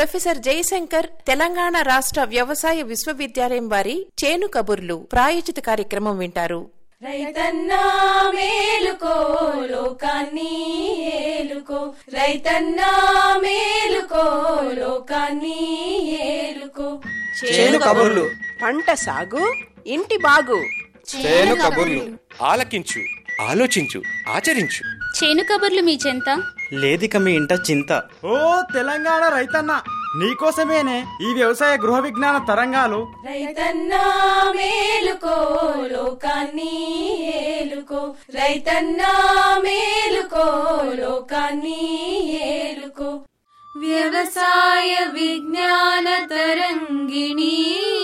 professor Jayashankar Telangana రాష్ట్ర వ్యవసాయ విశ్వవిద్యాలయం వారి చేను కబుర్లు ప్రాయోజిత కార్యక్రమం వింటారు రైతన్నా మేలుకో లోకాన్ని ఏలుకో రైతన్నా మేలుకో లోకాన్ని ఏలుకో చేను కబుర్లు పంట సాగు ఇంటి బాగు చేను కబుర్లు ఆలకించు ఆలోచించు ఆచరించు చేను కబుర్లు మీ చెంత లేదిక మీ ఇంట చింత ఓ తెలంగాణ రైతన్న నీకోసమేనే ఈ వ్యవసాయ గృహ విజ్ఞాన తరంగాలు రైతన్నా మేలుకో లోకాన్ని ఏలుకో రైతన్నా మేలుకో లోకాన్ని ఏలుకో వ్యవసాయ విజ్ఞాన తరంగిణి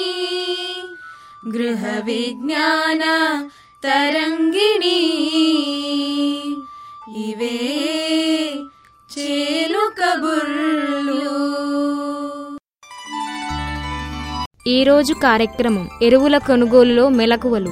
గృహ విజ్ఞాన తరంగిణి ఇవే చేలు కబుర్లు ఈరోజు కార్యక్రమం ఎరువుల కొనుగోలులో మెలకువలు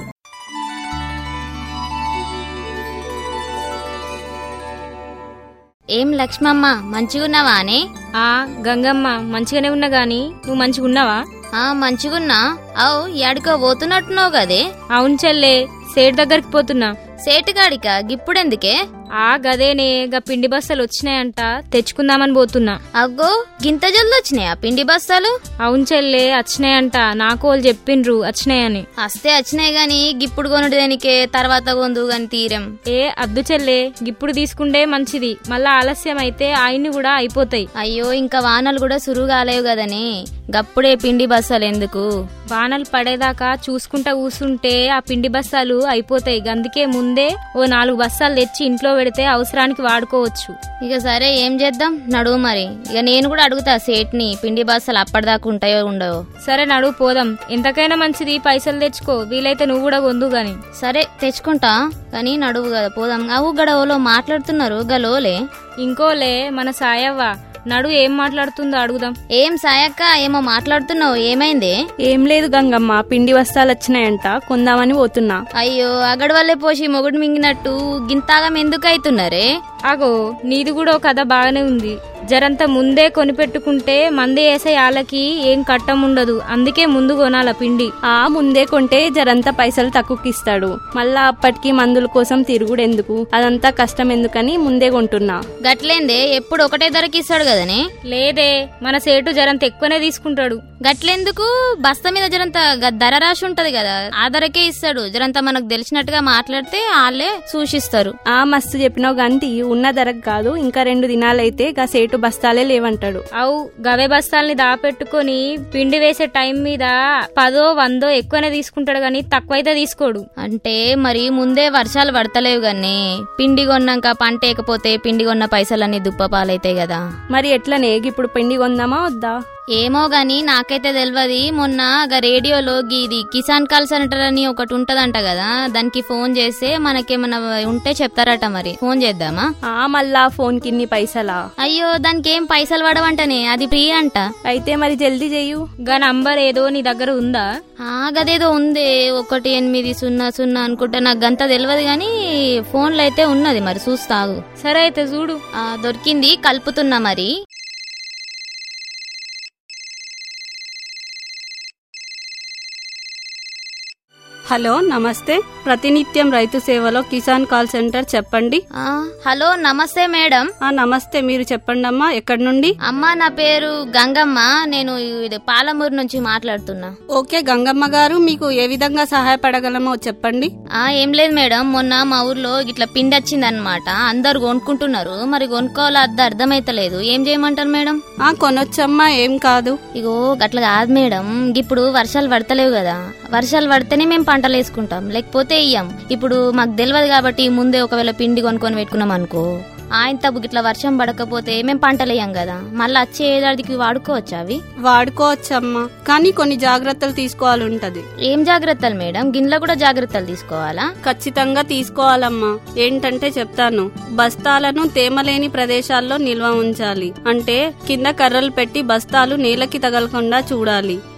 ఏం లక్ష్మమ్మ మంచిగున్నావానే ఆ గంగమ్మ మంచిగానే ఉన్నా గాని నువ్వు మంచిగున్నావా ఆ మంచిగున్నా అవు ఎడకో పోతున్నట్టున్నావు కదే అవును చెల్లే సేటు దగ్గరికి పోతున్నా సేటుగాడిక గిప్పుడెందుకే ఆ గదేనే గా పిండి బస్తాలు వచ్చినాయంట తెచ్చుకుందామని పోతున్నా అగ్గో గింత జల్ది వచ్చినాయా పిండి బస్తాలు అవును చెల్లే వచ్చినాయంట నాకు వాళ్ళు చెప్పిండ్రు వచ్చినాయని అస్తే వచ్చినాయి గాని గిప్పుడు కొనుడు దేనికే తర్వాత కొందు గాని తీరం ఏ అద్దు చెల్లే ఇప్పుడు తీసుకుంటే మంచిది మళ్ళా ఆలస్యం అయితే ఆయన్ని కూడా అయిపోతాయి అయ్యో ఇంకా వానలు కూడా సురువు కాలేవు కదనే గప్పుడే పిండి బస్తాలు ఎందుకు వానలు పడేదాకా చూసుకుంటా కూసుంటే ఆ పిండి బస్తాలు అయిపోతాయి అందుకే ముందే ఓ నాలుగు బస్తాలు తెచ్చి ఇంట్లో పెడితే అవసరానికి వాడుకోవచ్చు ఇక సరే ఏం చేద్దాం నడువు మరి ఇక నేను కూడా అడుగుతా సేట్ని పిండి బస్తాలు అప్పటిదాకా ఉంటాయో ఉండవో సరే నడువు పోదాం ఎంతకైనా మంచిది పైసలు తెచ్చుకో వీలైతే నువ్వు కూడా కొందు గాని సరే తెచ్చుకుంటా కానీ నడువు కదా పోదాం అవు గడవలో మాట్లాడుతున్నారు గలోలే ఇంకోలే మన సాయవ్వ నడు ఏం మాట్లాడుతుందో అడుగుదాం ఏం సాయక్క ఏమో మాట్లాడుతున్నావు ఏమైంది ఏం లేదు గంగమ్మ పిండి వస్తాలు వచ్చినాయంట కొందామని పోతున్నా అయ్యో అగడ వల్లే పోసి మొగుడు మింగినట్టు గింతాగం ఎందుకు అవుతున్నారే అగో నీది కూడా ఓ కథ బాగానే ఉంది జరంత ముందే కొనిపెట్టుకుంటే మంది వేసే వాళ్ళకి ఏం కట్టం ఉండదు అందుకే ముందు కొనాల పిండి ఆ ముందే కొంటే జరంతా పైసలు తక్కువకిస్తాడు మళ్ళా అప్పటికి మందుల కోసం తిరుగుడు ఎందుకు అదంతా కష్టం ఎందుకని ముందే కొంటున్నా గట్లేందే ఎప్పుడు ఒకటే ధరకి ఇస్తాడు కదనే లేదే మన సేటు జరంత ఎక్కువనే తీసుకుంటాడు గట్లెందుకు బస్తా మీద జరంత గ- ధర రాసి ఉంటది కదా ఆ ధరకే ఇస్తాడు జరంత మనకు తెలిసినట్టుగా మాట్లాడితే వాళ్ళే సూచిస్తారు ఆ మస్తు చెప్పినావు గంతి ఉన్న ధరకు కాదు ఇంకా రెండు దినాలైతే గా సేటు బస్తాలే లేవంటాడు అవు గవే బస్తాల్ని దాపెట్టుకొని పిండి వేసే టైం మీద పదో వందో ఎక్కువనే తీసుకుంటాడు గాని తక్కువైతే తీసుకోడు అంటే మరి ముందే వర్షాలు పడతలేవు గాని పిండి కొన్నాక పంట ఏకపోతే పిండి కొన్న పైసలన్నీ దుప్పపాలైతాయి కదా మరి ఎట్లనే ఇప్పుడు పిండి కొందామా వద్దా ఏమో గాని నాకైతే తెలియదు మొన్న గా రేడియోలో గీది కిసాన్ కాల్ సెంటర్ అని ఒకటి ఉంటదంట కదా దానికి ఫోన్ చేస్తే మనకేమన్నా ఉంటే చెప్తారట మరి ఫోన్ చేద్దామా ఆ మళ్ళా ఫోన్ కిన్ని పైసలా అయ్యో దానికి ఏం పైసలు పడవంటనే అది ఫ్రీ అంట అయితే మరి జల్దీ చెయ్యు గా నంబర్ ఏదో నీ దగ్గర ఉందా ఆ గదేదో ఉంది ఒకటి ఎనిమిది సున్నా సున్నా అనుకుంటా నాకు గంత తెలియదు గాని ఫోన్లో అయితే ఉన్నది మరి చూస్తాగు సరే అయితే చూడు ఆ, దొరికింది కలుపుతున్నా మరి హలో నమస్తే ప్రతినిత్యం రైతు సేవలో కిసాన్ కాల్ సెంటర్ చెప్పండి ఆ, హలో నమస్తే మేడం ఆ నమస్తే మీరు చెప్పండి అమ్మా ఎక్కడి నుండి అమ్మా నా పేరు గంగమ్మ నేను ఇది పాలమూరు నుంచి మాట్లాడుతున్నా ఓకే గంగమ్మ గారు మీకు ఏ విధంగా సహాయపడగలమో చెప్పండి ఆ ఏం లేదు మేడం మొన్న మా ఊర్లో ఇట్లా పిండి వచ్చిందనమాట అందరు కొనుక్కుంటున్నారు మరి కొనుక్కోవాలో అద్ద అర్థమైతలేదు ఏం చేయమంటారు మేడం ఆ కొనొచ్చమ్మా ఏం కాదు ఇగో గట్ల కాదు మేడం ఇప్పుడు వర్షాలు పడతలేవు కదా వర్షాలు పడితేనే మేము పంటలు వేసుకుంటాం లేకపోతే ఇయ్యం ఇప్పుడు మాకు తెలియదు కాబట్టి ముందే ఒకవేళ పిండి కొనుక్కొని పెట్టుకున్నాం అనుకో ఆయన తబ్బు ఇట్లా వర్షం పడకపోతే మేము పంటలు వేయం కదా మళ్ళీ వచ్చే ఏడాదికి వాడుకోవచ్చా అవి వాడుకోవచ్చమ్మా కానీ కొన్ని జాగ్రత్తలు తీసుకోవాలి ఉంటది ఏం జాగ్రత్తలు మేడం గిన్నెలో కూడా జాగ్రత్తలు తీసుకోవాలా ఖచ్చితంగా తీసుకోవాలమ్మా ఏంటంటే చెప్తాను బస్తాలను తేమలేని ప్రదేశాల్లో నిల్వ ఉంచాలి అంటే కింద కర్రలు పెట్టి బస్తాలు నేలకి తగలకుండా చూడాలి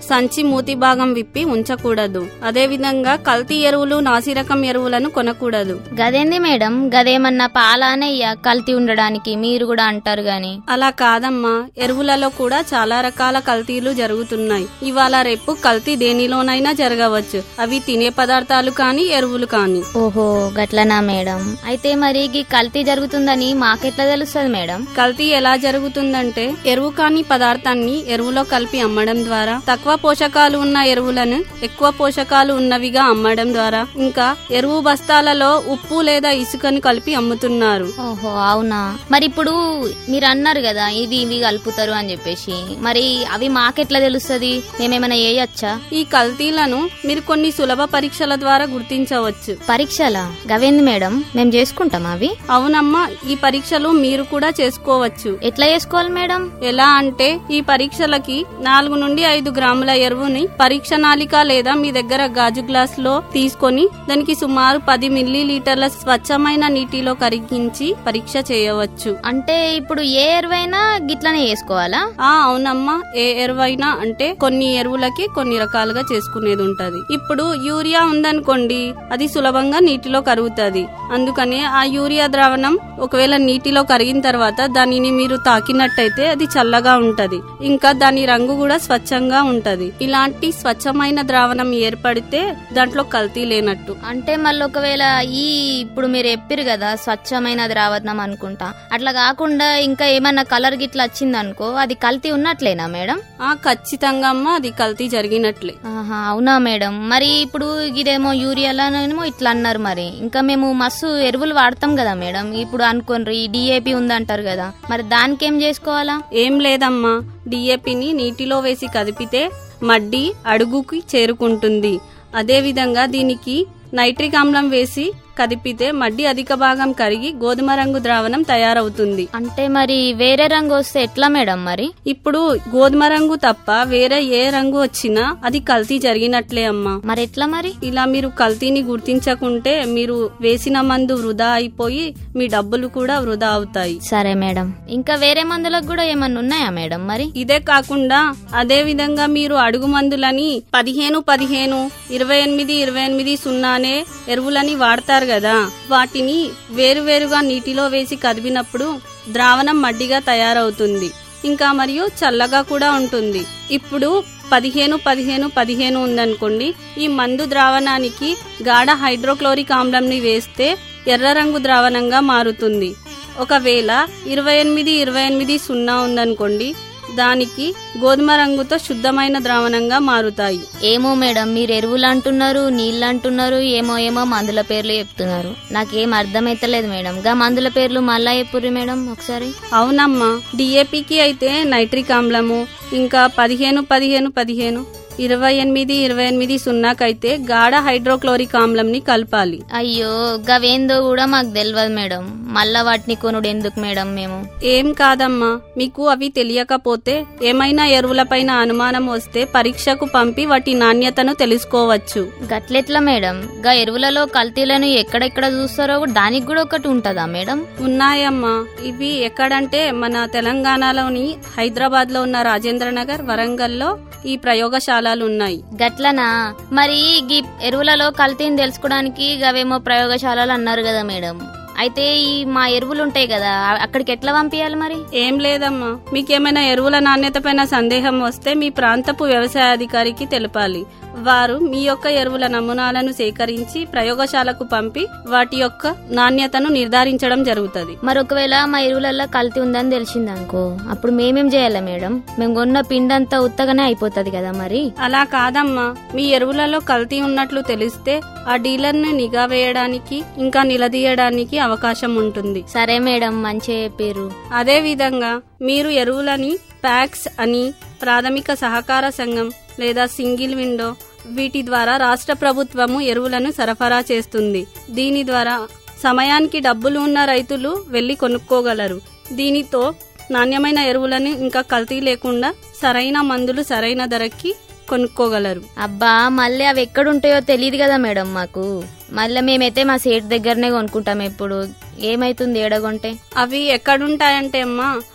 సంచి మూతి భాగం విప్పి ఉంచకూడదు అదేవిధంగా కల్తీ ఎరువులు నాసిరకం ఎరువులను కొనకూడదు గదేంది మేడం గదేమన్నా పాలానయ్యా కల్తీ ఉండడానికి మీరు కూడా అంటారు గాని అలా కాదమ్మా ఎరువులలో కూడా చాలా రకాల కల్తీలు జరుగుతున్నాయి ఇవాళ రేపు కల్తీ దేనిలోనైనా జరగవచ్చు అవి తినే పదార్థాలు కానీ ఎరువులు కానీ ఓహో గట్లనా మేడం అయితే మరి గీ కల్తీ జరుగుతుందని మాకెట్లా తెలుస్తుంది మేడం కల్తీ ఎలా జరుగుతుందంటే ఎరువు కాని పదార్థాన్ని ఎరువులో కలిపి అమ్మడం ద్వారా తక్కువ పోషకాలు ఉన్న ఎరువులను ఎక్కువ పోషకాలు ఉన్నవిగా అమ్మడం ద్వారా ఇంకా ఎరువు బస్తాలలో ఉప్పు లేదా ఇసుకను కలిపి అమ్ముతున్నారు ఓహో అవునా మరి ఇప్పుడు మీరు అన్నారు కదా ఇవి ఇవి కలుపుతారు అని చెప్పేసి మరి అవి మాకెట్లా తెలుస్తుంది మేమేమైనా చేయొచ్చా ఈ కల్తీలను మీరు కొన్ని సులభ పరీక్షల ద్వారా గుర్తించవచ్చు పరీక్షలా గవేంది మేడం మేము చేసుకుంటాం అవి అవునమ్మా ఈ పరీక్షలు మీరు కూడా చేసుకోవచ్చు ఎట్లా చేసుకోవాలి మేడం ఎలా అంటే ఈ పరీక్షలకి నాలుగు నుండి ఐదు గ్రాముల ఎరువుని పరీక్ష నాలిక లేదా మీ దగ్గర గాజు గ్లాస్ లో తీసుకొని దానికి సుమారు పది మిల్లీ లీటర్ల స్వచ్ఛమైన నీటిలో కరిగించి పరీక్ష చేయవచ్చు అంటే ఇప్పుడు ఏ ఎరువైనా గిట్లనే చేసుకోవాలా ఆ అవునమ్మా ఏ ఎరువైనా అంటే కొన్ని ఎరువులకి కొన్ని రకాలుగా చేసుకునేది ఉంటది ఇప్పుడు యూరియా ఉందనుకోండి అది సులభంగా నీటిలో కరుగుతుంది అందుకనే ఆ యూరియా ద్రావణం ఒకవేళ నీటిలో కరిగిన తర్వాత దానిని మీరు తాకినట్టయితే అది చల్లగా ఉంటది ఇంకా దాని రంగు కూడా స్వచ్ఛంగా ఉంటది ఇలాంటి స్వచ్ఛమైన ద్రావణం ఏర్పడితే దాంట్లో కల్తీ లేనట్టు అంటే మళ్ళీ ఒకవేళ ఈ ఇప్పుడు మీరు చెప్పారు కదా స్వచ్ఛమైన ద్రావణం అనుకుంటా అట్లా కాకుండా ఇంకా ఏమన్నా కలర్ గిట్లా వచ్చింది అనుకో అది కల్తీ ఉన్నట్లేనా మేడం ఆ ఖచ్చితంగా అమ్మా అది కల్తీ జరిగినట్లే ఆహా అవునా మేడం మరి ఇప్పుడు ఇదేమో యూరియాలోనేమో ఇట్లా అన్నారు మరి ఇంకా మేము మస్తు ఎరువులు వాడతాం కదా మేడం ఇప్పుడు అనుకోండి డిఏపి ఉందంటారు కదా మరి దానికి ఏం చేసుకోవాలా ఏం లేదమ్మా డిఏపిని నీటిలో వేసి కదిపితే మడ్డి అడుగుకి చేరుకుంటుంది అదేవిధంగా దీనికి నైట్రిక్ ఆమ్లం వేసి కదిపితే మడ్డి అధిక భాగం కరిగి గోధుమ రంగు ద్రావణం తయారవుతుంది అంటే మరి వేరే రంగు వస్తే ఎట్లా మేడం మరి ఇప్పుడు గోధుమ రంగు తప్ప వేరే ఏ రంగు వచ్చినా అది కల్తీ జరిగినట్లే అమ్మా మరి ఎట్లా మరి ఇలా మీరు కల్తీని గుర్తించకుంటే మీరు వేసిన మందు వృధా అయిపోయి మీ డబ్బులు కూడా వృధా అవుతాయి సరే మేడం ఇంకా వేరే మందులకు కూడా ఏమన్నా ఉన్నాయా మేడం మరి ఇదే కాకుండా అదే విధంగా మీరు అడుగు మందులని పదిహేను పదిహేను ఇరవై ఎనిమిది ఇరవై ఎనిమిది సున్నానే ఎరువులని వాడతారు కదా వాటిని వేరువేరుగా నీటిలో వేసి కదిపినప్పుడు ద్రావణం మడ్డిగా తయారవుతుంది ఇంకా మరియు చల్లగా కూడా ఉంటుంది ఇప్పుడు పదిహేను పదిహేను పదిహేను ఉందనుకోండి ఈ మందు ద్రావణానికి గాఢ హైడ్రోక్లోరిక్ ఆమ్లంని వేస్తే ఎర్ర రంగు ద్రావణంగా మారుతుంది ఒకవేళ ఇరవై ఎనిమిది ఇరవై ఎనిమిది సున్నా ఉందనుకోండి దానికి గోధుమ రంగుతో శుద్ధమైన ద్రావణంగా మారుతాయి ఏమో మేడం మీరు ఎరువులు అంటున్నారు నీళ్ళు అంటున్నారు ఏమో ఏమో మందుల పేర్లు చెప్తున్నారు నాకేం అర్థమైతలేదు మేడం గా మందుల పేర్లు మళ్ళా చెప్పుర్రి మేడం ఒకసారి అవునమ్మా డిఏపికి అయితే నైట్రిక్ ఆమ్లము ఇంకా పదిహేను పదిహేను పదిహేను ఇరవై ఎనిమిది ఇరవై ఎనిమిది సున్నాకైతే గాఢ హైడ్రోక్లోరిక్ ఆమ్లంని కలపాలి అయ్యో గవేందో కూడా మాకు తెలియదు మేడం మళ్ళా వాటిని కొనుడు ఎందుకు మేడం మేము ఏం కాదమ్మా మీకు అవి తెలియకపోతే ఏమైనా ఎరువులపైన అనుమానం వస్తే పరీక్షకు పంపి వాటి నాణ్యతను తెలుసుకోవచ్చు గట్లెట్లా మేడం గా ఎరువులలో కల్తీలను ఎక్కడెక్కడ చూస్తారో కూడా దానికి కూడా ఒకటి ఉంటదా మేడం ఉన్నాయమ్మా ఇవి ఎక్కడంటే మన తెలంగాణలోని హైదరాబాద్ లో ఉన్న రాజేంద్ర నగర్ వరంగల్లో ఈ ప్రయోగశాలలు ఉన్నాయి గట్లనా మరి గీ ఎరువులలో కల్తీని తెలుసుకోవడానికి గవేమో ప్రయోగశాలలు అన్నారు కదా మేడం అయితే ఈ మా ఎరువులు ఉంటాయి కదా అ- అక్కడికి ఎట్లా పంపించాలి మరి ఏం లేదమ్మా మీకేమైనా ఎరువుల నాణ్యత పైన సందేహం వస్తే మీ ప్రాంతపు వ్యవసాయ అధికారికి తెలపాలి వారు మీ యొక్క ఎరువుల నమూనాలను సేకరించి ప్రయోగశాలకు పంపి వాటి యొక్క నాణ్యతను నిర్ధారించడం జరుగుతుంది మరి ఒకవేళ మా ఎరువులలో కల్తీ ఉందని తెలిసిందనుకో అప్పుడు మేమేం చేయాలి మేడం మేము కొన్న పిండి అంతా ఉత్తగానే అయిపోతుంది కదా మరి అలా కాదమ్మా మీ ఎరువులలో కల్తీ ఉన్నట్లు తెలిస్తే ఆ డీలర్ను నిఘా వేయడానికి ఇంకా నిలదీయడానికి అవకాశం ఉంటుంది సరే మేడం మంచి పేరు అదే విధంగా మీరు ఎరువులని ప్యాక్స్ అని ప్రాథమిక సహకార సంఘం లేదా సింగిల్ విండో వీటి ద్వారా రాష్ట్ర ప్రభుత్వము ఎరువులను సరఫరా చేస్తుంది దీని ద్వారా సమయానికి డబ్బులు ఉన్న రైతులు వెళ్లి కొనుక్కోగలరు దీనితో నాణ్యమైన ఎరువులను ఇంకా కల్తీ లేకుండా సరైన మందులు సరైన ధరకి కొనుక్కోగలరు అబ్బా మళ్ళీ అవి ఎక్కడుంటాయో తెలియదు కదా మేడం మాకు మళ్ళీ మేమైతే మా సేట్ దగ్గరనే కొనుక్కుంటాం ఎప్పుడు ఏమైతుంది ఏడగొంటే అవి ఎక్కడుంటాయంటే అమ్మా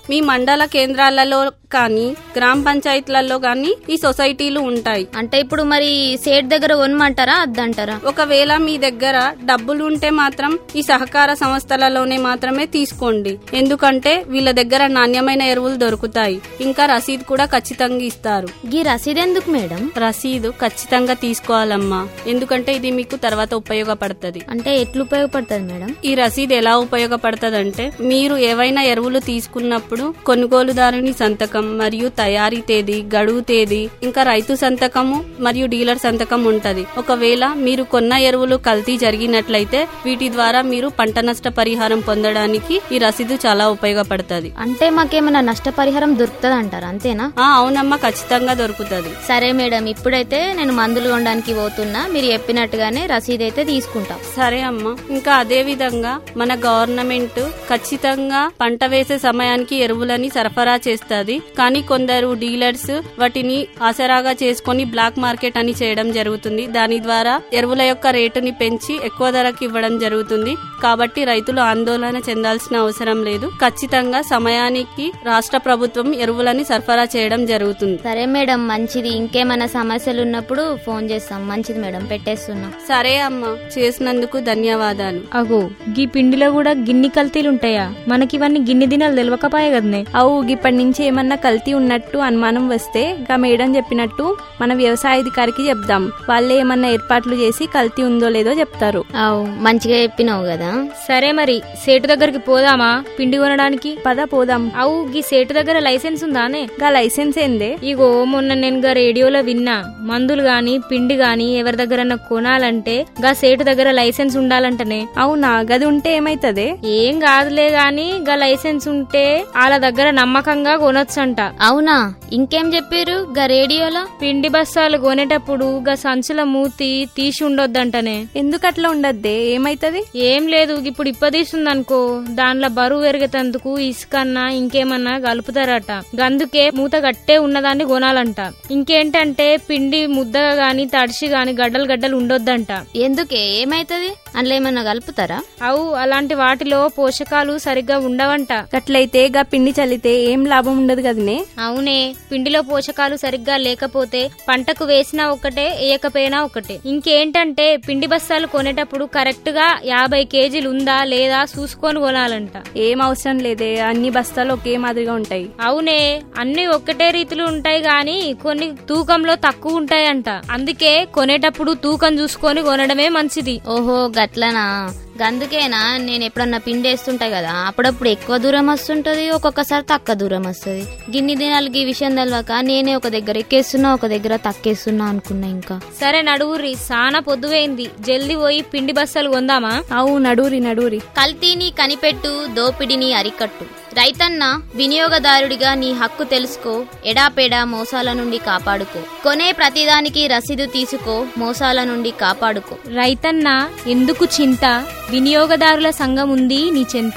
మీ మండల కేంద్రాలలో కానీ గ్రామ పంచాయతీలలో కానీ ఈ సొసైటీలు ఉంటాయి అంటే ఇప్పుడు మరి సేట్ దగ్గర కొనమంటారా అద్దంటారా ఒకవేళ మీ దగ్గర డబ్బులు ఉంటే మాత్రం ఈ సహకార సంస్థలలోనే మాత్రమే తీసుకోండి ఎందుకంటే వీళ్ళ దగ్గర నాణ్యమైన ఎరువులు దొరుకుతాయి ఇంకా రసీదు కూడా ఖచ్చితంగా ఇస్తారు గీ రసీదు ఎందుకు మేడం రసీదు ఖచ్చితంగా తీసుకోవాలమ్మా ఎందుకంటే ఇది మీకు తర్వాత ఉపయోగపడుతుంది అంటే ఎట్లు ఉపయోగపడుతుంది మేడం ఈ రసీదు ఎలా ఉపయోగపడుతుందంటే మీరు ఏవైనా ఎరువులు తీసుకున్నప్పుడు కొనుగోలుదారుని సంతకం మరియు తయారీ తేదీ గడువు తేదీ ఇంకా రైతు సంతకము మరియు డీలర్ సంతకం ఉంటది ఒకవేళ మీరు కొన్న ఎరువులు కల్తీ జరిగినట్లయితే వీటి ద్వారా మీరు పంట నష్ట పరిహారం పొందడానికి ఈ రసీదు చాలా ఉపయోగపడుతుంది అంటే మాకేమైనా నష్టపరిహారం దొరుకుతుంది అంటారా అంతేనా ఆ అవునమ్మా ఖచ్చితంగా దొరుకుతుంది సరే మేడం ఇప్పుడైతే నేను మందులు కొనడానికి పోతున్నా మీరు చెప్పినట్టుగానే రసీదు అయితే తీసుకుంటాం సరే అమ్మా ఇంకా అదే విధంగా మన గవర్నమెంట్ ఖచ్చితంగా పంట వేసే సమయానికి ఎరువులని సరఫరా చేస్తుంది కానీ కొందరు డీలర్స్ వాటిని ఆసరాగా చేసుకొని బ్లాక్ మార్కెట్ అని చేయడం జరుగుతుంది దాని ద్వారా ఎరువుల యొక్క రేటుని పెంచి ఎక్కువ ధరకు ఇవ్వడం జరుగుతుంది కాబట్టి రైతులు ఆందోళన చెందాల్సిన అవసరం లేదు ఖచ్చితంగా సమయానికి రాష్ట్ర ప్రభుత్వం ఎరువులని సరఫరా చేయడం జరుగుతుంది సరే మేడం మంచిది ఇంకేమైనా సమస్యలు ఉన్నప్పుడు ఫోన్ చేస్తాం మంచిది మేడం పెట్టేస్తున్నా సరే అమ్మా చేసినందుకు ధన్యవాదాలు అగో గీ పిండిలో కూడా గిన్ని కల్తీలు ఉంటాయా మనకి ఇవన్నీ గిన్ని దినాలు తెలియకపాయే కదనే అవు ఇప్పటి నుంచి ఏమన్నా కల్తీ ఉన్నట్టు అనుమానం వస్తే గా మేడం చెప్పినట్టు మన వ్యవసాయ అధికారికి చెప్దాం వాళ్ళే ఏమన్నా ఏర్పాట్లు చేసి కల్తీ ఉందో లేదో చెప్తారు అవు మంచిగా చెప్పినావు కదా సరే మరి సేటు దగ్గరికి పోదామా పిండి కొనడానికి పద పోదాం అవు గీ సేటు దగ్గర లైసెన్స్ ఉందానే గా లైసెన్స్ ఏందే ఇగో మొన్న నేను గా రేడియోలో విన్నా మందులు గాని పిండి గాని ఎవరి దగ్గరన్నా కొనాలంటే గా సేటు దగ్గర లైసెన్స్ ఉండాలంటనే అవునా గది ఉంటే ఏమైతదే ఏం కాదులే గాని గా లైసెన్స్ ఉంటే వాళ్ళ దగ్గర నమ్మకంగా కొనొచ్చంట అవునా ఇంకేం చెప్పారు గా రేడియోలో పిండి బస్తాలు కొనేటప్పుడు గా సంచుల మూతి తీసి ఉండొద్దంటనే ఎందుకు అట్లా ఉండద్దే ఏమైతది ఏం లేదు ఇప్పుడు ఇప్పదీస్తుందనుకో దానిలో బరువు పెరిగేటందుకు ఇసుకన్నా ఇంకేమన్నా కలుపుతారట గందుకే మూత గట్టే ఉన్నదాన్ని కొనాలంట ఇంకేంటంటే పిండి ముద్దగా గాని తడిసి గాని గడ్డలు గడ్డలు ఉండొద్దంట ఎందుకే ఏమైతది అందులో ఏమన్నా కలుపుతారా అవు అలాంటి వాటిలో పోషకాలు సరిగ్గా ఉండవంట గట్లయితే గా పిండి చల్లితే ఏం లాభం ఉండదు కదనే అవునే పిండిలో పోషకాలు సరిగ్గా లేకపోతే పంటకు వేసినా ఒకటే వేయకపోయినా ఒకటే ఇంకేంటంటే పిండి బస్తాలు కొనేటప్పుడు కరెక్ట్ గా యాభై కేజీలు ఉందా లేదా చూసుకొని కొనాలంట ఏం అవసరం లేదే అన్ని బస్తాలు ఒకే మాదిరిగా ఉంటాయి అవునే అన్ని ఒక్కటే రీతిలో ఉంటాయి గాని కొన్ని తూకంలో తక్కువ ఉంటాయంట అందుకే కొనేటప్పుడు తూకం చూసుకొని కొనడమే మంచిది ఓహో గట్లనా గందుకేనా నేను ఎప్పుడన్నా పిండి వేస్తుంటా కదా అప్పుడప్పుడు ఎక్కువ దూరం వస్తుంటది ఒక్కొక్కసారి తక్కువ దూరం వస్తుంది గిన్ని దినాలకి ఈ విషయం తెలవక నేనే ఒక దగ్గర ఎక్కేస్తున్నా ఒక దగ్గర తక్కేస్తున్నా అనుకున్నా ఇంకా సరే నడువురి సానా పొద్దువైంది జల్దీ పోయి పిండి బస్తాలు కొందామా అవు నడూరి నడూరి కల్తీని కనిపెట్టు దోపిడిని అరికట్టు రైతన్న వినియోగదారుడిగా నీ హక్కు తెలుసుకో ఎడాపెడా మోసాల నుండి కాపాడుకో కొనే ప్రతిదానికి రసీదు తీసుకో మోసాల నుండి కాపాడుకో రైతన్న ఎందుకు చింత వినియోగదారుల సంఘం ఉంది నీ చింత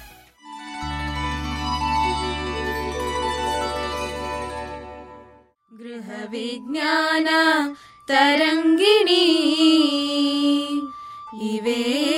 గృహ విజ్ఞాన తరంగిణి ఇవే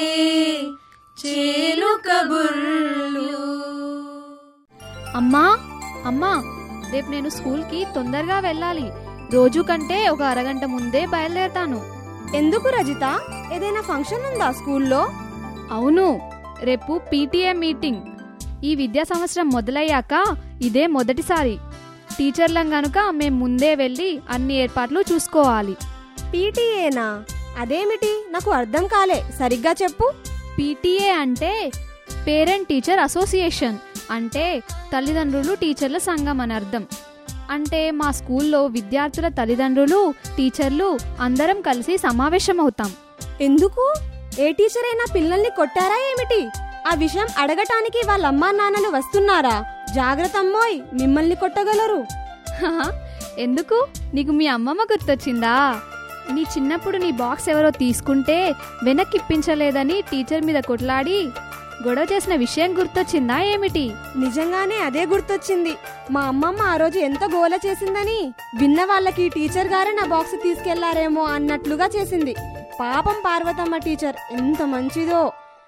చేలు కబుర్లు అమ్మా అమ్మా రేపు నేను స్కూల్కి తొందరగా వెళ్ళాలి రోజు కంటే ఒక అరగంట ముందే బయలుదేరతాను ఎందుకు రజిత ఏదైనా ఫంక్షన్ ఉందా స్కూల్లో అవును రేపు పీటీఏ మీటింగ్ ఈ విద్యా సంవత్సరం మొదలయ్యాక ఇదే మొదటిసారి టీచర్లం గనుక మేం ముందే వెళ్ళి అన్ని ఏర్పాట్లు చూసుకోవాలి పీటీఏనా అదేమిటి నాకు అర్థం కాలే సరిగ్గా చెప్పు పీటీఏ అంటే పేరెంట్ టీచర్ అసోసియేషన్ అంటే తల్లిదండ్రులు టీచర్ల సంఘం అని అర్థం అంటే మా స్కూల్లో విద్యార్థుల తల్లిదండ్రులు టీచర్లు అందరం కలిసి సమావేశమవుతాం ఎందుకు ఏ టీచర్ అయినా పిల్లల్ని కొట్టారా ఏమిటి ఆ విషయం అడగటానికి వాళ్ళ అమ్మా నాన్నలు వస్తున్నారా జాగ్రత్త అమ్మోయ్ మిమ్మల్ని కొట్టగలరు హహ, ఎందుకు నీకు మీ అమ్మమ్మ గుర్తొచ్చిందా నీ చిన్నప్పుడు నీ బాక్స్ ఎవరో తీసుకుంటే వెనక్కి ఇప్పించలేదని టీచర్ మీద కొట్లాడి గొడవ చేసిన విషయం గుర్తొచ్చిందా ఏమిటి నిజంగానే అదే గుర్తొచ్చింది మా అమ్మమ్మ ఆ రోజు ఎంత గోల చేసిందని విన్న వాళ్ళకి టీచర్ గారే నా బాక్స్ తీసుకెళ్లారేమో అన్నట్లుగా చేసింది పాపం పార్వతమ్మ టీచర్ ఎంత మంచిదో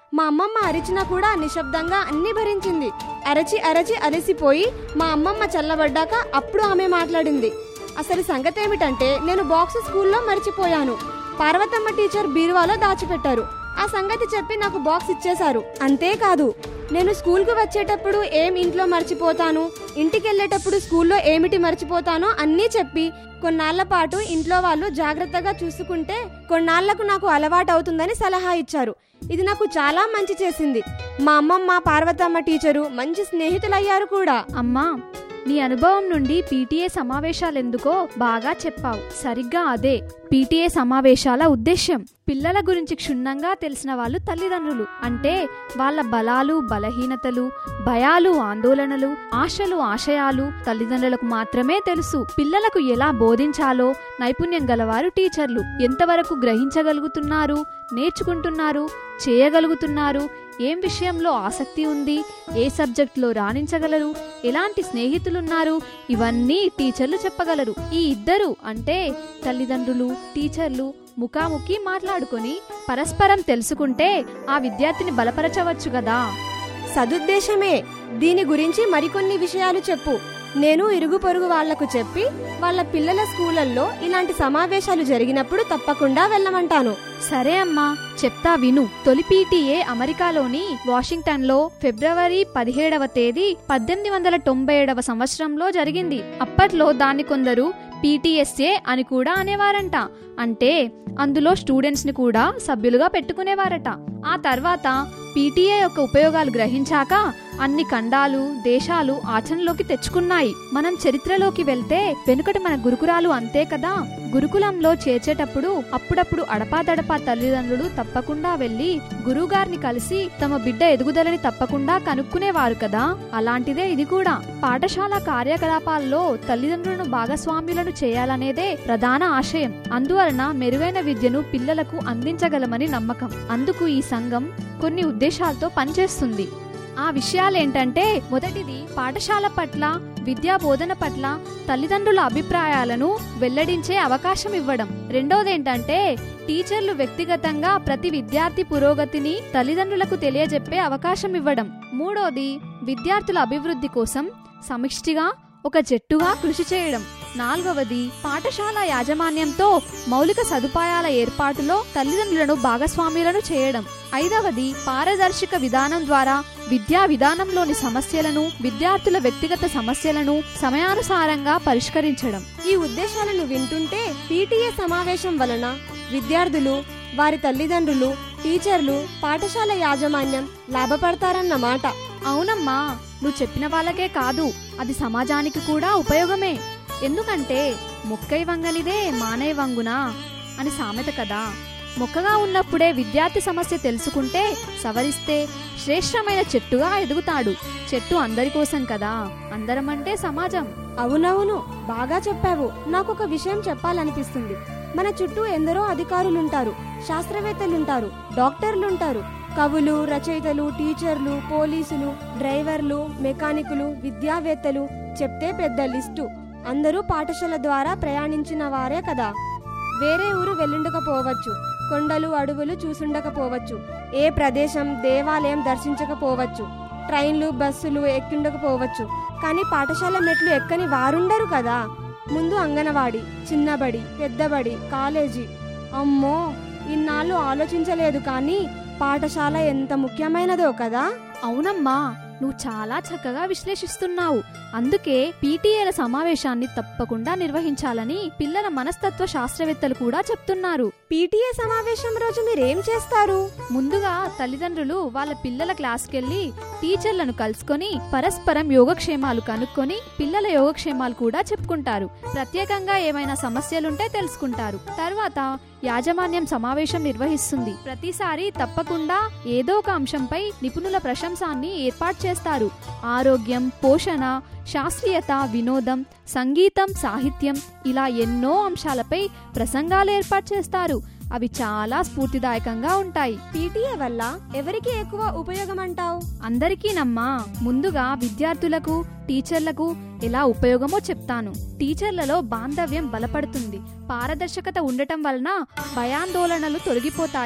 మా అమ్మమ్మ అరిచినా కూడా నిశ్శబ్దంగా అన్ని భరించింది అరచి అరచి అలసిపోయి మా అమ్మమ్మ చల్లబడ్డాక అప్పుడు ఆమె మాట్లాడింది అసలు సంగతి ఏమిటంటే నేను బాక్స్ స్కూల్లో మర్చిపోయాను పార్వతమ్మ టీచర్ బీరువాలో దాచిపెట్టారు ఆ సంగతి చెప్పి నాకు బాక్స్ ఇచ్చేశారు అంతేకాదు నేను స్కూల్కి వచ్చేటప్పుడు ఏం ఇంట్లో మర్చిపోతాను ఇంటికి వెళ్ళేటప్పుడు స్కూల్లో ఏమిటి మర్చిపోతానో అన్నీ చెప్పి కొన్నాళ్ల పాటు ఇంట్లో వాళ్ళు జాగ్రత్తగా చూసుకుంటే కొన్నాళ్లకు నాకు అలవాటు అవుతుందని సలహా ఇచ్చారు ఇది నాకు చాలా మంచి చేసింది మా అమ్మమ్మ పార్వతమ్మ టీచరు మంచి స్నేహితులయ్యారు కూడా అమ్మా నీ అనుభవం నుండి పీటీఏ సమావేశాలెందుకో బాగా చెప్పావు సరిగ్గా అదే పీటీఏ సమావేశాల ఉద్దేశ్యం పిల్లల గురించి క్షుణ్ణంగా తెలిసిన వాళ్ళు తల్లిదండ్రులు అంటే వాళ్ళ బలాలు బలహీనతలు భయాలు ఆందోళనలు ఆశలు ఆశయాలు తల్లిదండ్రులకు మాత్రమే తెలుసు పిల్లలకు ఎలా బోధించాలో నైపుణ్యం గలవారు టీచర్లు ఎంతవరకు గ్రహించగలుగుతున్నారు నేర్చుకుంటున్నారు చేయగలుగుతున్నారు ఏం విషయంలో ఆసక్తి ఉంది ఏ సబ్జెక్టులో రాణించగలరు ఎలాంటి స్నేహితులున్నారు ఇవన్నీ టీచర్లు చెప్పగలరు ఈ ఇద్దరు అంటే తల్లిదండ్రులు టీచర్లు ముఖాముఖి మాట్లాడుకొని పరస్పరం తెలుసుకుంటే ఆ విద్యార్థిని బలపరచవచ్చు కదా సదుద్దేశమే దీని గురించి మరికొన్ని విషయాలు చెప్పు నేను ఇరుగు పొరుగు వాళ్లకు చెప్పి వాళ్ళ పిల్లల స్కూళ్ళల్లో ఇలాంటి సమావేశాలు జరిగినప్పుడు తప్పకుండా వెళ్ళమంటాను సరే అమ్మా చెప్తా విను తొలి పీటీఏ అమెరికాలోని వాషింగ్టన్ లో ఫిబ్రవరి పదిహేడవ తేదీ పద్దెనిమిది వందల తొంభై ఏడవ సంవత్సరంలో జరిగింది అప్పట్లో దాన్ని కొందరు పీటీఎస్ఏ అని కూడా అనేవారంట అంటే అందులో స్టూడెంట్స్ ని కూడా సభ్యులుగా పెట్టుకునేవారట ఆ తర్వాత పీటీఏ యొక్క ఉపయోగాలు గ్రహించాక అన్ని ఖండాలు దేశాలు ఆచరణలోకి తెచ్చుకున్నాయి మనం చరిత్రలోకి వెళ్తే వెనుకటి మన గురుకురాలు అంతే కదా గురుకులంలో చేర్చేటప్పుడు అప్పుడప్పుడు అడపాదడపా తల్లిదండ్రులు తప్పకుండా వెళ్లి గురువుగారిని కలిసి తమ బిడ్డ ఎదుగుదలని తప్పకుండా కనుక్కునేవారు కదా అలాంటిదే ఇది కూడా పాఠశాల కార్యకలాపాల్లో తల్లిదండ్రులను భాగస్వామ్యులను చేయాలనేదే ప్రధాన ఆశయం అందువలన మెరుగైన విద్యను పిల్లలకు అందించగలమని నమ్మకం అందుకు ఈ సంఘం కొన్ని ఉద్దేశాలతో పనిచేస్తుంది ఆ విషయాలేంటంటే మొదటిది పాఠశాల పట్ల విద్యా బోధన పట్ల తల్లిదండ్రుల అభిప్రాయాలను వెల్లడించే అవకాశం ఇవ్వడం రెండోదేంటంటే టీచర్లు వ్యక్తిగతంగా ప్రతి విద్యార్థి పురోగతిని తల్లిదండ్రులకు తెలియజెప్పే అవకాశం ఇవ్వడం మూడోది విద్యార్థుల అభివృద్ధి కోసం సమిష్టిగా ఒక జట్టుగా కృషి చేయడం నాలుగవది పాఠశాల యాజమాన్యంతో మౌలిక సదుపాయాల ఏర్పాటులో తల్లిదండ్రులను భాగస్వామ్యులను చేయడం ఐదవది పారదర్శక విధానం ద్వారా విద్యా విధానంలోని సమస్యలను విద్యార్థుల వ్యక్తిగత సమస్యలను సమయానుసారంగా పరిష్కరించడం ఈ ఉద్దేశాలను వింటుంటే పీటీఏ సమావేశం వలన విద్యార్థులు వారి తల్లిదండ్రులు టీచర్లు పాఠశాల యాజమాన్యం లాభపడతారన్నమాట అవునమ్మా నువ్వు చెప్పిన వాళ్ళకే కాదు అది సమాజానికి కూడా ఉపయోగమే ఎందుకంటే మొక్కై వంగనిదే మానై వంగునా అని సామెత కదా మొక్కగా ఉన్నప్పుడే విద్యార్థి సమస్య తెలుసుకుంటే సవరిస్తే శ్రేష్టమైన చెట్టుగా ఎదుగుతాడు చెట్టు అందరి కోసం కదా అందరమంటే సమాజం అవునవును బాగా చెప్పావు నాకు ఒక విషయం చెప్పాలనిపిస్తుంది మన చుట్టూ ఎందరో అధికారులుంటారు శాస్త్రవేత్తలుంటారు డాక్టర్లుంటారు కవులు రచయితలు టీచర్లు పోలీసులు డ్రైవర్లు మెకానికులు విద్యావేత్తలు చెప్తే పెద్ద లిస్టు అందరూ పాఠశాల ద్వారా ప్రయాణించిన వారే కదా వేరే ఊరు వెళ్ళుండకపోవచ్చు కొండలు అడవులు చూసుండకపోవచ్చు ఏ ప్రదేశం దేవాలయం దర్శించకపోవచ్చు ట్రైన్లు బస్సులు ఎక్కిండకపోవచ్చు కానీ పాఠశాల మెట్లు ఎక్కని వారుండరు కదా ముందు అంగనవాడి చిన్నబడి పెద్దబడి కాలేజీ అమ్మో ఇన్నాళ్ళు ఆలోచించలేదు కానీ పాఠశాల ఎంత ముఖ్యమైనదో కదా అవునమ్మా నువ్వు చాలా చక్కగా విశ్లేషిస్తున్నావు అందుకే పీటీఏల సమావేశాన్ని తప్పకుండా నిర్వహించాలని పిల్లల మనస్తత్వ శాస్త్రవేత్తలు కూడా చెప్తున్నారు పీటీఏ సమావేశం రోజు మీరేం చేస్తారు ముందుగా తల్లిదండ్రులు వాళ్ళ పిల్లల క్లాస్కెళ్లి టీచర్లను కలుసుకొని పరస్పరం యోగక్షేమాలు కనుక్కొని పిల్లల యోగక్షేమాలు కూడా చెప్పుకుంటారు ప్రత్యేకంగా ఏమైనా సమస్యలుంటే తెలుసుకుంటారు తర్వాత యాజమాన్యం సమావేశం నిర్వహిస్తుంది ప్రతిసారి తప్పకుండా ఏదో ఒక అంశంపై నిపుణుల ప్రశంసాన్ని ఏర్పాటు చేస్తారు ఆరోగ్యం పోషణ శాస్త్రీయత వినోదం సంగీతం సాహిత్యం ఇలా ఎన్నో అంశాలపై ప్రసంగాలు ఏర్పాటు చేస్తారు అవి చాలా స్ఫూర్తిదాయకంగా ఉంటాయి పీటీఏ వల్ల ఎవరికి ఎక్కువ ఉపయోగం అంటావు అందరికీ నమ్మా ముందుగా విద్యార్థులకు టీచర్లకు ఎలా ఉపయోగమో చెప్తాను టీచర్లలో బాంధవ్యం బలపడుతుంది పారదర్శకత ఉండటం వలన భయాందోళనలు తొలగిపోతాయి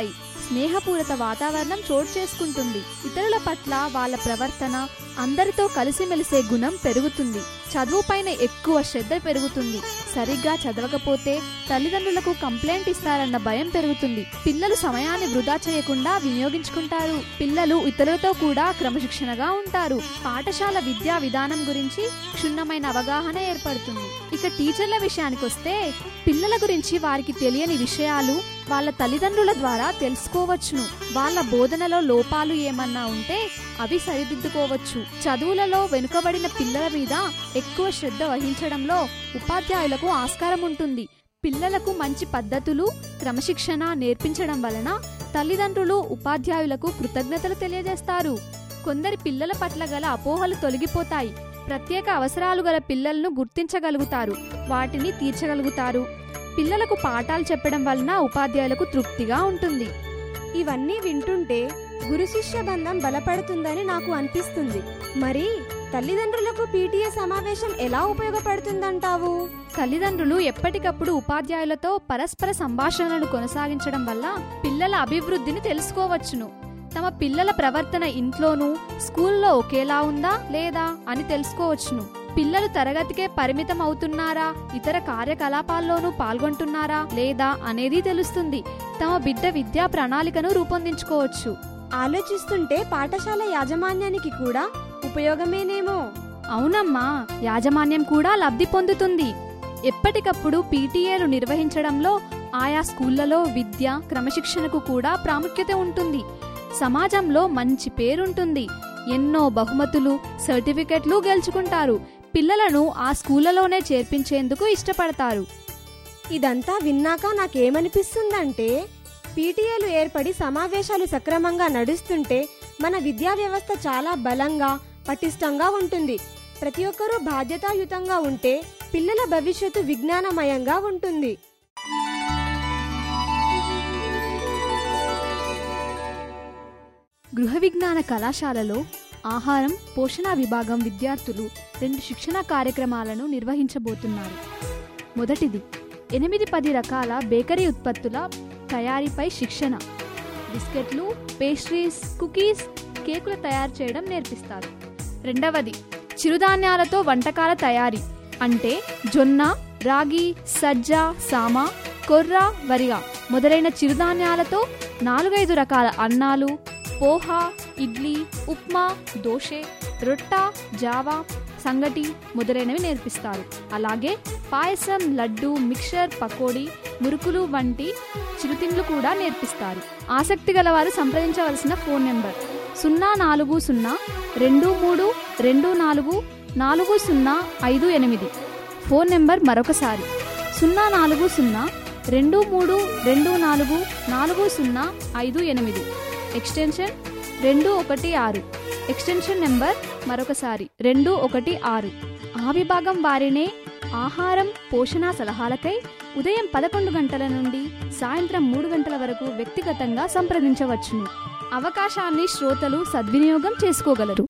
స్నేహపూరిత వాతావరణం చోటు చేసుకుంటుంది ఇతరుల పట్ల వాళ్ళ ప్రవర్తన అందరితో కలిసిమెలిసే గుణం పెరుగుతుంది చదువుపైన ఎక్కువ శ్రద్ధ పెరుగుతుంది సరిగ్గా చదవకపోతే తల్లిదండ్రులకు కంప్లైంట్ ఇస్తారన్న భయం పెరుగుతుంది పిల్లలు సమయాన్ని వృధా చేయకుండా వినియోగించుకుంటారు పిల్లలు ఇతరులతో కూడా క్రమశిక్షణగా ఉంటారు పాఠశాల విద్యా విధానం గురించి క్షుణ్ణమైన అవగాహన ఏర్పడుతుంది ఇక టీచర్ల విషయానికొస్తే పిల్లల గురించి వారికి తెలియని విషయాలు వాళ్ళ తల్లిదండ్రుల ద్వారా తెలుసుకోవచ్చును వాళ్ళ బోధనలో లోపాలు ఏమన్నా ఉంటే అవి సరిదిద్దుకోవచ్చు చదువులలో వెనుకబడిన పిల్లల మీద ఎక్కువ శ్రద్ధ వహించడంలో ఉపాధ్యాయులకు ఆస్కారం ఉంటుంది పిల్లలకు మంచి పద్ధతులు క్రమశిక్షణ నేర్పించడం వలన తల్లిదండ్రులు ఉపాధ్యాయులకు కృతజ్ఞతలు తెలియజేస్తారు కొందరి పిల్లల పట్ల గల అపోహలు తొలగిపోతాయి ప్రత్యేక అవసరాలు గల పిల్లలను గుర్తించగలుగుతారు వాటిని తీర్చగలుగుతారు పిల్లలకు పాఠాలు చెప్పడం వలన ఉపాధ్యాయులకు తృప్తిగా ఉంటుంది ఇవన్నీ వింటుంటే గురు శిష్య బంధం బలపడుతుందని నాకు అనిపిస్తుంది మరి తల్లిదండ్రులకు పీటీఏ సమావేశం ఎలా ఉపయోగపడుతుందంటావు తల్లిదండ్రులు ఎప్పటికప్పుడు ఉపాధ్యాయులతో పరస్పర సంభాషణలను కొనసాగించడం వల్ల పిల్లల అభివృద్ధిని తెలుసుకోవచ్చును తమ పిల్లల ప్రవర్తన ఇంట్లోనూ స్కూల్లో ఒకేలా ఉందా లేదా అని తెలుసుకోవచ్చును పిల్లలు తరగతికే పరిమితం అవుతున్నారా ఇతర కార్యకలాపాల్లోనూ పాల్గొంటున్నారా లేదా అనేది తెలుస్తుంది తమ బిడ్డ విద్యా ప్రణాళికను రూపొందించుకోవచ్చు ఆలోచిస్తుంటే పాఠశాల యాజమాన్యానికి కూడా ఉపయోగమేనేమో అవునమ్మా యాజమాన్యం కూడా లబ్ధి పొందుతుంది ఎప్పటికప్పుడు పీటీఏలు నిర్వహించడంలో ఆయా స్కూళ్లలో విద్య క్రమశిక్షణకు కూడా ప్రాముఖ్యత ఉంటుంది సమాజంలో మంచి పేరుంటుంది ఎన్నో బహుమతులు సర్టిఫికెట్లు గెలుచుకుంటారు పిల్లలను ఆ స్కూళ్లలోనే చేర్పించేందుకు ఇష్టపడతారు ఇదంతా విన్నాక నాకేమనిపిస్తుందంటే పీటీఏలు ఏర్పడి సమావేశాలు సక్రమంగా నడుస్తుంటే మన విద్యా వ్యవస్థ చాలా బలంగా పటిష్టంగా ఉంటుంది ప్రతి ఒక్కరూ బాధ్యతాయుతంగా ఉంటే పిల్లల భవిష్యత్తు విజ్ఞానమయంగా ఉంటుంది గృహ విజ్ఞాన కళాశాలలో ఆహారం పోషణ విభాగం విద్యార్థులు రెండు శిక్షణ కార్యక్రమాలను నిర్వహించబోతున్నారు మొదటిది ఎనిమిది పది రకాల బేకరీ ఉత్పత్తుల తయారీపై శిక్షణ బిస్కెట్లు పేస్ట్రీస్ కుకీస్ కేకులు తయారు చేయడం నేర్పిస్తారు రెండవది చిరుధాన్యాలతో వంటకాల తయారీ అంటే జొన్న రాగి సజ్జ సామ కొర్ర వరిగా మొదలైన చిరుధాన్యాలతో నాలుగైదు రకాల అన్నాలు పోహా ఇడ్లీ ఉప్మా దోశ రొట్ట జావా సంగటి మొదలైనవి నేర్పిస్తారు అలాగే పాయసం లడ్డు మిక్చర్ పకోడీ మురుకులు వంటి చిరుతిండ్లు కూడా నేర్పిస్తారు ఆసక్తి గలవారు సంప్రదించవలసిన ఫోన్ నెంబర్ సున్నా నాలుగు సున్నా రెండు మూడు రెండు నాలుగు నాలుగు సున్నా ఐదు ఎనిమిది ఫోన్ నెంబర్ మరొకసారి సున్నా నాలుగు సున్నా రెండు మూడు రెండు నాలుగు నాలుగు సున్నా ఐదు ఎనిమిది ఎక్స్టెన్షన్ రెండు ఒకటి ఆరు ఎక్స్టెన్షన్ నెంబర్ మరొకసారి రెండు ఒకటి ఆరు ఆ విభాగం వారినే ఆహారం పోషణ సలహాలకై ఉదయం పదకొండు గంటల నుండి సాయంత్రం మూడు గంటల వరకు వ్యక్తిగతంగా సంప్రదించవచ్చును అవకాశాన్ని శ్రోతలు సద్వినియోగం చేసుకోగలరు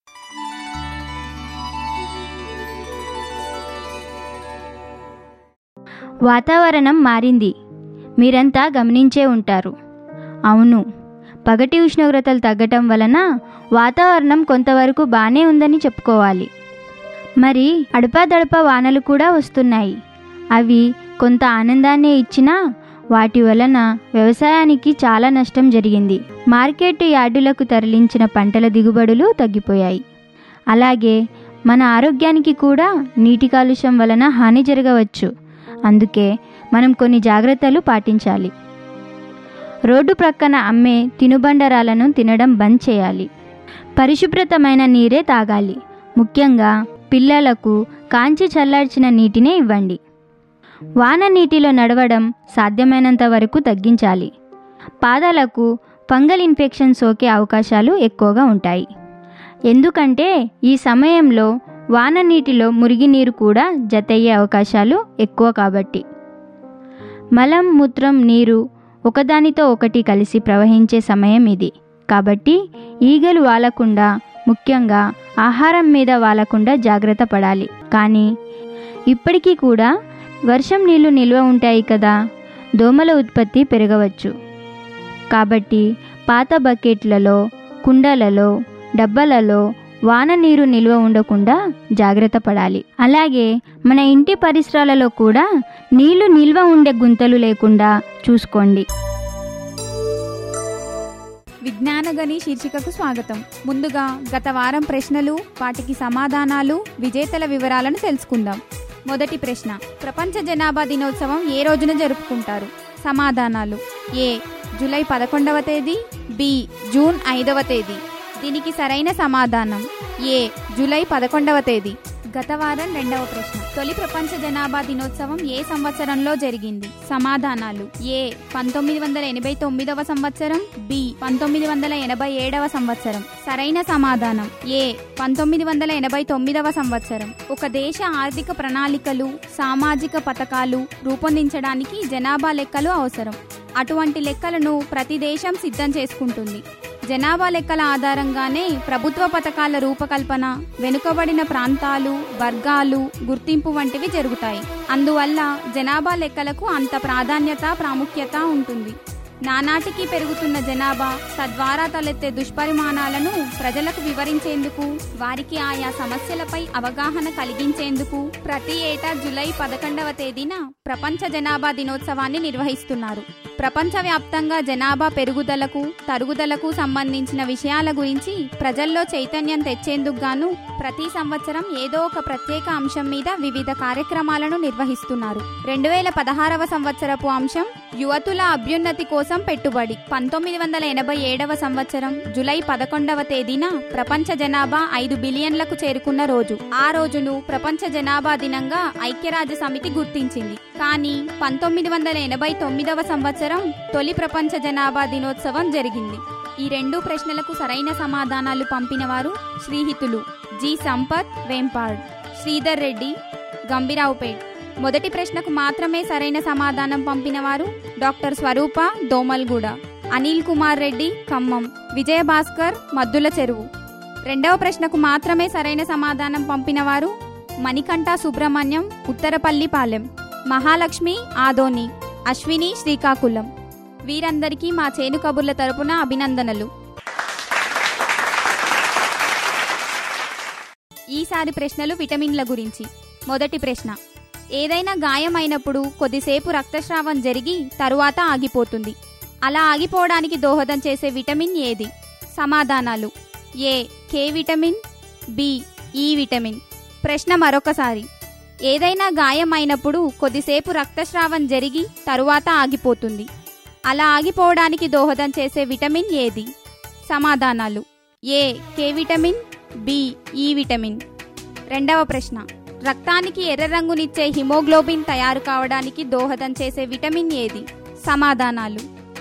వాతావరణం మారింది మీరంతా గమనించే ఉంటారు అవును పగటి ఉష్ణోగ్రతలు తగ్గటం వలన వాతావరణం కొంతవరకు బాగానే ఉందని చెప్పుకోవాలి మరి అడపాదడపా వానలు కూడా వస్తున్నాయి అవి కొంత ఆనందాన్నే ఇచ్చినా వాటి వలన వ్యవసాయానికి చాలా నష్టం జరిగింది మార్కెట్ యార్డులకు తరలించిన పంటల దిగుబడులు తగ్గిపోయాయి అలాగే మన ఆరోగ్యానికి కూడా నీటి కాలుష్యం వలన హాని జరగవచ్చు అందుకే మనం కొన్ని జాగ్రత్తలు పాటించాలి రోడ్డు ప్రక్కన అమ్మే తినుబండరాలను తినడం బంద్ చేయాలి పరిశుభ్రతమైన నీరే తాగాలి ముఖ్యంగా పిల్లలకు కాంచి చల్లార్చిన నీటినే ఇవ్వండి వాన నీటిలో నడవడం సాధ్యమైనంత వరకు తగ్గించాలి పాదాలకు ఫంగల్ ఇన్ఫెక్షన్ సోకే అవకాశాలు ఎక్కువగా ఉంటాయి ఎందుకంటే ఈ సమయంలో వాన నీటిలో మురిగినీరు కూడా జతయ్యే అవకాశాలు ఎక్కువ కాబట్టి మలం మూత్రం నీరు ఒకదానితో ఒకటి కలిసి ప్రవహించే సమయం ఇది కాబట్టి ఈగలు వాలకుండా ముఖ్యంగా ఆహారం మీద వాలకుండా జాగ్రత్త పడాలి కానీ ఇప్పటికీ కూడా వర్షం నీళ్లు నిల్వ ఉంటాయి కదా దోమల ఉత్పత్తి పెరగవచ్చు కాబట్టి పాత బకెట్లలో కుండలలో డబ్బలలో వాన నీరు నిల్వ ఉండకుండా జాగ్రత్త పడాలి అలాగే మన ఇంటి పరిసరాలలో కూడా నీళ్లు నిల్వ ఉండే గుంతలు లేకుండా చూసుకోండి విజ్ఞానగని శీర్షికకు స్వాగతం ముందుగా గత వారం ప్రశ్నలు వాటికి సమాధానాలు విజేతల వివరాలను తెలుసుకుందాం మొదటి ప్రశ్న ప్రపంచ జనాభా దినోత్సవం ఏ రోజున జరుపుకుంటారు సమాధానాలు ఏ జూలై పదకొండవ తేదీ బి జూన్ ఐదవ తేదీ దీనికి సరైన సమాధానం ఏ జూలై పదకొండవ తేదీ గత వారం రెండవ ప్రశ్న తొలి ప్రపంచ జనాభా దినోత్సవం ఏ సంవత్సరంలో జరిగింది సమాధానాలు ఏ పంతొమ్మిది వందల ఎనభై తొమ్మిదవ సంవత్సరం బి పంతొమ్మిది వందల ఎనభై ఏడవ సంవత్సరం సరైన సమాధానం ఏ పంతొమ్మిది వందల ఎనభై తొమ్మిదవ సంవత్సరం ఒక దేశ ఆర్థిక ప్రణాళికలు సామాజిక పథకాలు రూపొందించడానికి జనాభా లెక్కలు అవసరం అటువంటి లెక్కలను ప్రతి దేశం సిద్ధం చేసుకుంటుంది జనాభా లెక్కల ఆధారంగానే ప్రభుత్వ పథకాల రూపకల్పన వెనుకబడిన ప్రాంతాలు వర్గాలు గుర్తింపు వంటివి జరుగుతాయి అందువల్ల జనాభా లెక్కలకు అంత ప్రాధాన్యత ప్రాముఖ్యత ఉంటుంది నానాటికి పెరుగుతున్న జనాభా తద్వారా తలెత్తే దుష్పరిమాణాలను ప్రజలకు వివరించేందుకు వారికి ఆయా సమస్యలపై అవగాహన కలిగించేందుకు ప్రతి ఏటా జులై పదకొండవ తేదీన ప్రపంచ జనాభా దినోత్సవాన్ని నిర్వహిస్తున్నారు ప్రపంచవ్యాప్తంగా జనాభా పెరుగుదలకు తరుగుదలకు సంబంధించిన విషయాల గురించి ప్రజల్లో చైతన్యం తెచ్చేందుకు గాను ప్రతి సంవత్సరం ఏదో ఒక ప్రత్యేక అంశం మీద వివిధ కార్యక్రమాలను నిర్వహిస్తున్నారు రెండు వేల పదహారవ సంవత్సరపు అంశం యువతుల అభ్యున్నతి కోసం పెట్టుబడి పంతొమ్మిది వందల ఎనభై ఏడవ సంవత్సరం జులై పదకొండవ తేదీన ప్రపంచ జనాభా ఐదు బిలియన్లకు చేరుకున్న రోజు ఆ రోజును ప్రపంచ జనాభా దినంగా ఐక్యరాజ్య సమితి గుర్తించింది కానీ పంతొమ్మిది వందల ఎనభై తొమ్మిదవ సంవత్సరం తొలి ప్రపంచ జనాభా దినోత్సవం జరిగింది ఈ రెండు ప్రశ్నలకు సరైన సమాధానాలు పంపిన వారు శ్రీహితులు జి సంపత్ వేంపాడ్ శ్రీధర్ రెడ్డి గంభీరావుపేట్ మొదటి ప్రశ్నకు మాత్రమే సరైన సమాధానం పంపిన వారు డాక్టర్ స్వరూప దోమల్గూడ అనిల్ కుమార్ రెడ్డి ఖమ్మం విజయభాస్కర్ మద్దుల చెరువు రెండవ ప్రశ్నకు మాత్రమే సరైన సమాధానం పంపిన వారు మణికంఠ సుబ్రహ్మణ్యం ఉత్తరపల్లి పాలెం మహాలక్ష్మి ఆదోని అశ్విని శ్రీకాకుళం వీరందరికీ మా చేను కబుర్ల తరపున అభినందనలు ఈసారి ప్రశ్నలు విటమిన్ల గురించి మొదటి ప్రశ్న ఏదైనా గాయమైనప్పుడు కొద్దిసేపు రక్తస్రావం జరిగి తరువాత ఆగిపోతుంది అలా ఆగిపోవడానికి దోహదం చేసే విటమిన్ ఏది సమాధానాలు A K vitamin B E vitamin ప్రశ్న మరొకసారి ఏదైనా గాయమైనప్పుడు కొద్దిసేపు రక్తస్రావం జరిగి తరువాత ఆగిపోతుంది అలా ఆగిపోవడానికి దోహదం చేసే విటమిన్ ఏది సమాధానాలు A K vitamin B E vitamin రెండవ ప్రశ్న రక్తానికి ఎర్ర రంగునిచ్చే హిమోగ్లోబిన్ తయారు కావడానికి దోహదం చేసే విటమిన్ ఏది సమాధానాలు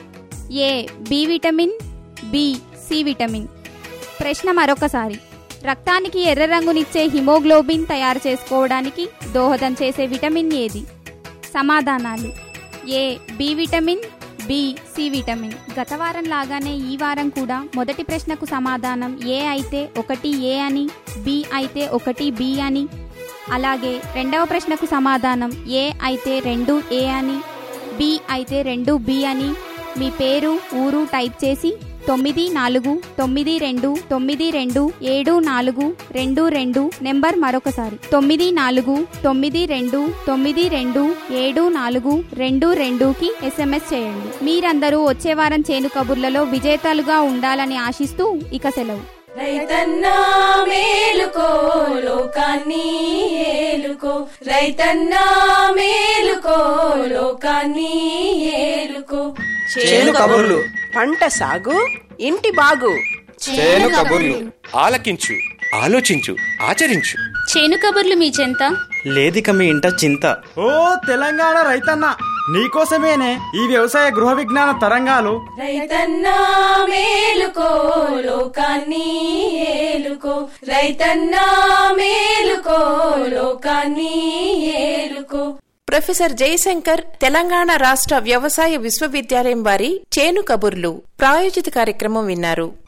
A B vitamin B C vitamin ప్రశ్న మరొకసారి రక్తానికి ఎర్ర రంగునిచ్చే హిమోగ్లోబిన్ తయారు చేసుకోవడానికి దోహదం చేసే విటమిన్ ఏది సమాధానాలు A B vitamin B C vitamin గత వారం లాగానే ఈ వారం కూడా మొదటి ప్రశ్నకు సమాధానం ఏ అయితే ఒకటి ఏ అని బి అయితే ఒకటి బి అని అలాగే రెండవ ప్రశ్నకు సమాధానం ఏ అయితే రెండు ఏ అని బి అయితే రెండు బి అని మీ పేరు ఊరు టైప్ చేసి తొమ్మిది నాలుగు తొమ్మిది రెండు తొమ్మిది రెండు ఏడు నాలుగు రెండు రెండు నెంబర్ మరొకసారి తొమ్మిది నాలుగు తొమ్మిది రెండు తొమ్మిది రెండు ఏడు నాలుగు రెండు రెండుకి ఎస్ఎంఎస్ చేయండి మీరందరూ వచ్చే వారం చేను కబుర్లలో విజేతలుగా ఉండాలని ఆశిస్తూ ఇక సెలవు రైతన్నా మేలుకో లోకాన్ని ఏలుకో రైతన్నా మేలుకో లోకాన్ని ఏలుకో చేను కబుర్లు పంట సాగు ఇంటి బాగు చేను కబుర్లు ఆలకించు ఆలోచించు ఆచరించు చేను కబుర్లు మీ చెంత లేదిక మీ ఇంట చింత ఓ తెలంగాణ రైతన్న నీకోసమేనే ఈ వ్యవసాయ గృహ విజ్ఞాన తరంగాలు రైతన్నా మేలుకో లోకాన్ని ఏలుకో రైతన్నా మేలుకో లోకాన్ని ఏలుకో ప్రొఫెసర్ జయశంకర్ తెలంగాణ రాష్ట్ర వ్యవసాయ విశ్వవిద్యాలయం వారి చేను కబుర్లు ప్రాయోజిత కార్యక్రమం విన్నారు